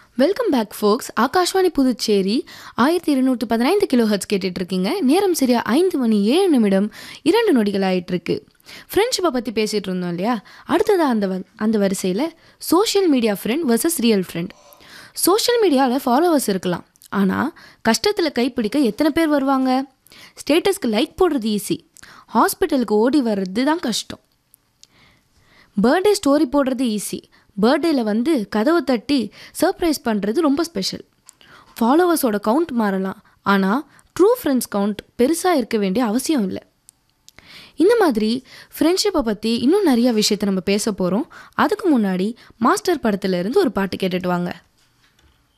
welcome back folks Akashvani Puducherry ஆயிரத்தி இருநூற்று பதினைந்து கிலோ ஹர்ட்ஸ் கேட்டுட்டு இருக்கீங்க நேரம் சரியா ஐந்து மணி ஏழு நிமிடம் இரண்டு நொடிகள் ஆயிட்டு இருக்கு ஃப்ரெண்ட்ஷிப்பை பற்றி பேசிகிட்டு இருந்தோம் இல்லையா அடுத்ததாக அந்த வ- அந்த வரிசையில் social media friend versus real friend social மீடியாவில் ஃபாலோவர்ஸ் இருக்கலாம் ஆனால் கஷ்டத்தில் கைப்பிடிக்க எத்தனை பேர் வருவாங்க ஸ்டேட்டஸ்க்கு லைக் போடுறது ஈஸி ஹாஸ்பிட்டலுக்கு ஓடி வர்றது தான் கஷ்டம் பர்த்டே ஸ்டோரி போடுறது ஈஸி பர்த்டேல வந்து கதவை தட்டி சர்ப்ரைஸ் பண்ணுறது ரொம்ப ஸ்பெஷல் ஃபாலோவர்ஸோட கவுண்ட் மாறலாம் ஆனால் ட்ரூ ஃப்ரெண்ட்ஸ் கவுண்ட் பெருசாக இருக்க வேண்டிய அவசியம் இல்லை இந்த மாதிரி ஃப்ரெண்ட்ஷிப்பை பற்றி இன்னும் நிறைய விஷயத்தை நம்ம பேச போகிறோம் அதுக்கு முன்னாடி மாஸ்டர் படத்துல இருந்து ஒரு பாட்டு கேட்டுட்டு வாங்க